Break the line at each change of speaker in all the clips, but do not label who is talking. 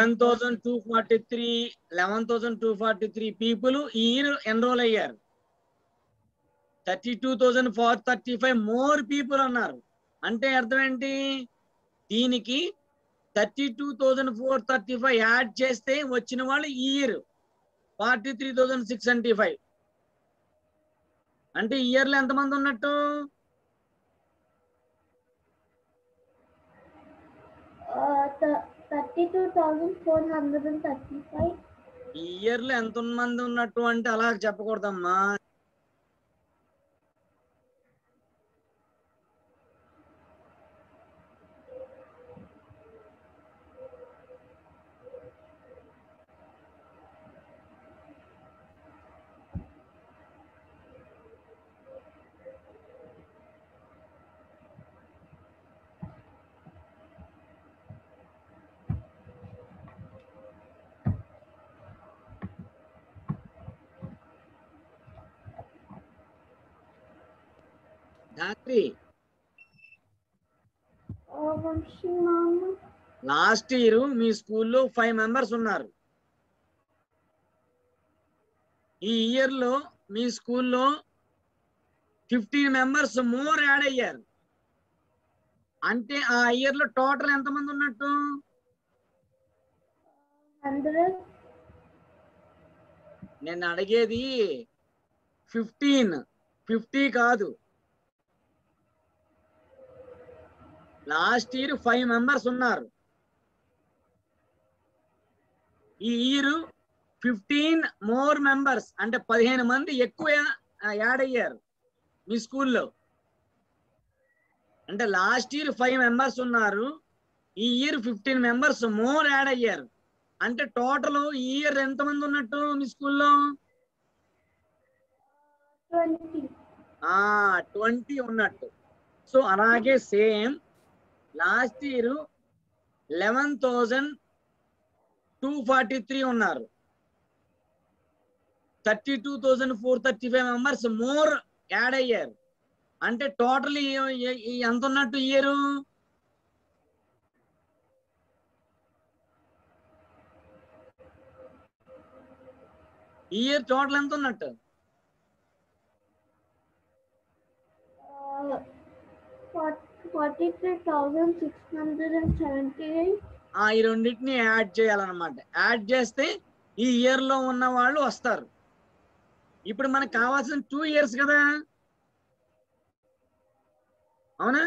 Eleven thousand two forty three eleven thousand two forty three people ఈ year enrol అయ్యారు thirty two thousand four thirty five more people అన్నారు అంటే అర్థం ఏంటి దీనికి thirty two thousand four thirty five add చేస్తే వచ్చిన వాళ్ళు ఈ year forty three thousand six seventy five అంటే ఈ ఇయర్లో ఎంతమంది ఉన్నట్టు
thirty two thousand four hundred and thirty five
ఈ ఇయర్లో ఎంత మంది ఉన్నట్టు అంటే అలా చెప్పకూడదమ్మా ధాత్రి
వంశీ మామ
లాస్ట్ ఇయర్ మీ స్కూల్లో ఫైవ్ మెంబర్స్ ఉన్నారు ఈ ఇయర్ లో మీ స్కూల్లో ఫిఫ్టీన్ మెంబర్స్ మోర్ యాడ్ అయ్యారు అంటే ఆ ఇయర్ లో టోటల్ ఎంతమంది ఉన్నట్టు
హండ్రెడ్
నేను అడిగేది ఫిఫ్టీన్ ఫిఫ్టీ కాదు లాస్ట్ ఇయర్ ఫైవ్ మెంబర్స్ ఉన్నారు ఈ ఇయర్ ఫిఫ్టీన్ మోర్ మెంబర్స్ అంటే పదిహేను మంది ఎక్కువ యాడ్ అయ్యారు మీ స్కూల్లో అంటే లాస్ట్ ఇయర్ ఫైవ్ మెంబర్స్ ఉన్నారు ఈ year fifteen members more add అయ్యారు అంటే టోటల్ ఈ ఇయర్ ఎంతమంది ఉన్నట్టు మీ స్కూల్లో
ట్వంటీ
ట్వంటీ ఉన్నట్టు సో అలాగే same last year eleven thousand two forty three ఉన్నారు thirty two thousand four thirty five members more add అయ్యారు అంటే టోటల్ ఎంత ఉన్నట్టు ఇయర్ ఇయర్ టోటల్ ఎంత ఉన్నట్టు
forty three thousand six hundred and seventy eight
ఆ ఈ రెండింటిని యాడ్ చేయాలన్నమాట యాడ్ చేస్తే ఈ ఇయర్ లో ఉన్న వాళ్ళు వస్తారు ఇప్పుడు మనకు కావాల్సిన టూ ఇయర్స్ కదా అవునా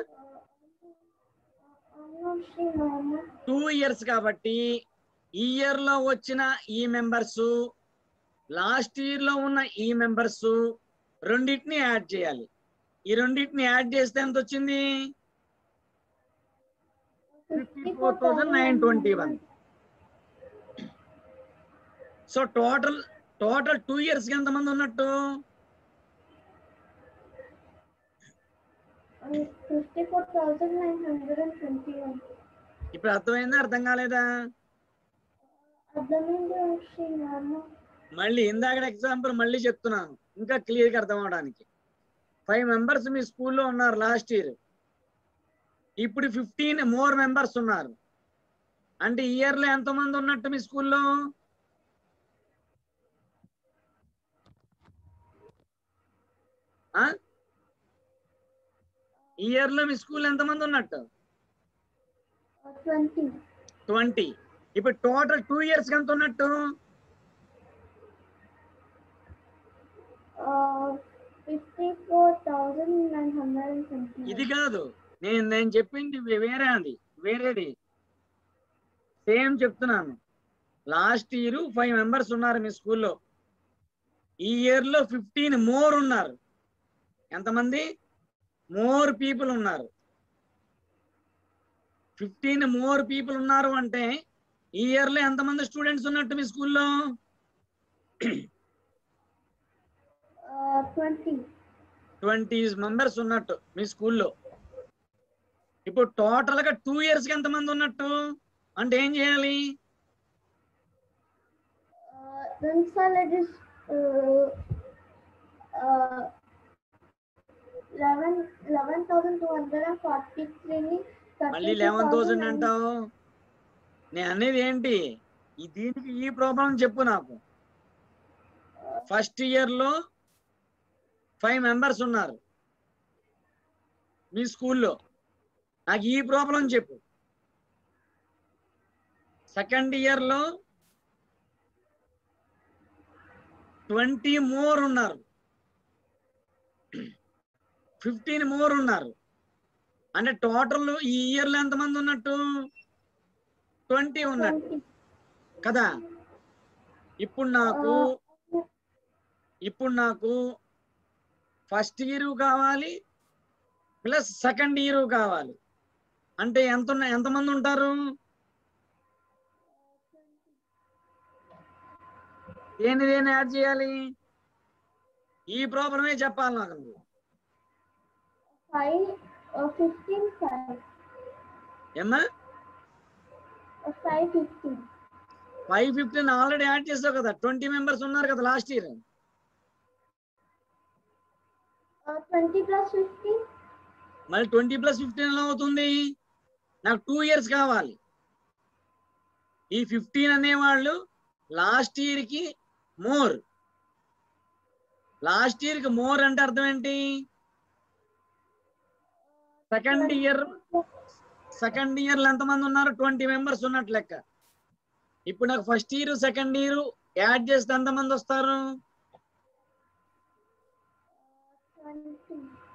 వంశీ మామ
టూ ఇయర్స్ కాబట్టి ఈ ఇయర్ లో వచ్చిన ఈ మెంబర్స్ లాస్ట్ ఇయర్ లో ఉన్న ఈ మెంబర్స్ రెండింటిని యాడ్ చేయాలి ఈ రెండింటిని యాడ్ చేస్తే ఎంత వచ్చింది fifty four thousand nine twenty one so total total two years కి ఎంతమంది ఉన్నట్టు
fifty four thousand nine hundred and twenty one
ఇప్పుడు అర్థమైందా అర్థం కాలేదా
అర్థమైంది వంశీ మామ
మళ్ళీ ఇందాక ఎగ్జాంపుల్ మళ్ళీ చెప్తున్నాను ఇంకా క్లియర్ గా అర్థం అవడానికి ఫైవ్ మెంబర్స్ మీ స్కూల్లో ఉన్నారు లాస్ట్ ఇయర్ ఇప్పుడు ఫిఫ్టీన్ మోర్ మెంబర్స్ ఉన్నారు అంటే ఇయర్ లో ఎంతమంది ఉన్నట్టు మీ స్కూల్లో ఇయర్ లో మీ స్కూల్ ఎంతమంది ఉన్నట్టు
ట్వంటీ
ట్వంటీ ఇప్పుడు టోటల్ టూ ఇయర్స్ ఎంత ఉన్నట్టు
fifty four thousand nine hundred and twenty
ఇది కాదు నేను నేను చెప్పింది వే- వేరే అది వేరేది సేమ్ చెప్తున్నాను లాస్ట్ ఇయర్ ఫైవ్ మెంబర్స్ ఉన్నారు మీ స్కూల్లో ఈ ఇయర్ లో ఫిఫ్టీన్ మోర్ ఉన్నారు ఎంతమంది మోర్ పీపుల్ ఉన్నారు ఫిఫ్టీన్ మోర్ పీపుల్ ఉన్నారు అంటే ఈ ఇయర్ లో ఎంతమంది స్టూడెంట్స్ ఉన్నట్టు మీ స్కూల్లో
ట్వంటీ
ట్వంటీ మెంబర్స్ ఉన్నట్టు మీ స్కూల్లో ఇప్పుడు టోటల్ గా టూ ఇయర్స్ కి ఎంతమంది ఉన్నట్టు అంటే ఏం చేయాలి
రెండు సార్లు అది eleven eleven thousand two hundred and forty త్రీని
మళ్ళీ లెవెన్ థౌసండ్ అంటావు నేను అనేది ఏంటి ఈ దీనికి ఈ ప్రాబ్లం చెప్పు నాకు ఫస్ట్ ఇయర్ లో ఫైవ్ మెంబర్స్ ఉన్నారు మీ స్కూల్లో నాకు ఈ ప్రాబ్లం చెప్పు సెకండ్ ఇయర్ లో ట్వంటీ మోర్ ఉన్నారు ఫిఫ్టీన్ మోర్ ఉన్నారు అంటే టోటల్ ఈ ఇయర్ లో ఎంతమంది ఉన్నట్టు ట్వంటీ ఉన్నట్టు
ట్వంటీ
కదా ఇప్పుడు నాకు ఇప్పుడు నాకు ఫస్ట్ ఇయర్ కావాలి ప్లస్ సెకండ్ ఇయర్ కావాలి అంటే ఎంత ఉన్న- ఎంతమంది ఉంటారు దేని దేని యాడ్ చేయాలి ఈ ప్రాబ్లమే చెప్పాలి నాకు నువ్వు.
ఫైవ్ ఫిఫ్టీన్ ఫైవ్
ఏమ్మా
five fifteen
five fifteen already add చేసావు కదా ట్వంటీ మెంబర్స్ ఉన్నారు కదా last year
twenty plus fifteen
మళ్ళీ ట్వంటీ ప్లస్ ఫిఫ్టీన్ ఎలా అవుతుంది నాకు టూ ఇయర్స్ కావాలి ఈ ఫిఫ్టీన్ అనేవాళ్ళు లాస్ట్ ఇయర్ కి మోర్ లాస్ట్ ఇయర్ కి మోర్ అంటే అర్థం ఏంటి సెకండ్ ఇయర్ సెకండ్ ఇయర్ లో ఎంతమంది ఉన్నారు ట్వంటీ మెంబర్స్ ఉన్నట్లు లెక్క ఇప్పుడు నాకు first year second year add చేస్తే ఎంతమంది వస్తారు
ట్వంటీ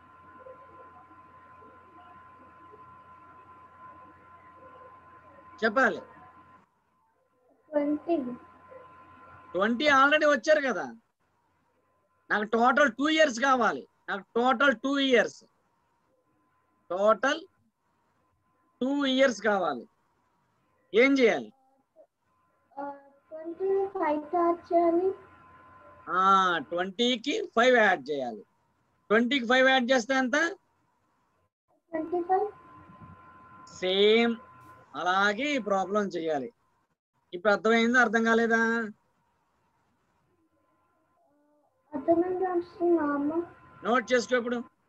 చెప్పాలి
ట్వంటీ
ట్వంటీ ఆల్రెడీ వచ్చారు కదా నాకు టోటల్ టూ ఇయర్స్ కావాలి నాకు total two years total two years కావాలి ఏం చేయాలి
ట్వంటీ ఫైవ్ యాడ్ చేయాలి
ట్వంటీకి ఫైవ్ యాడ్ చేయాలి ట్వంటీకి ఫైవ్ యాడ్ చేస్తే ఎంత
ట్వంటీ ఫైవ్
సేమ్ అలాగే ఈ ప్రాబ్లం చేయాలి ఇప్పుడు అర్థమైందా అర్థం కాలేదా
అర్థమైంది వస్తున్నా అమ్మ
నోట్ చేసుకో ఇప్పుడు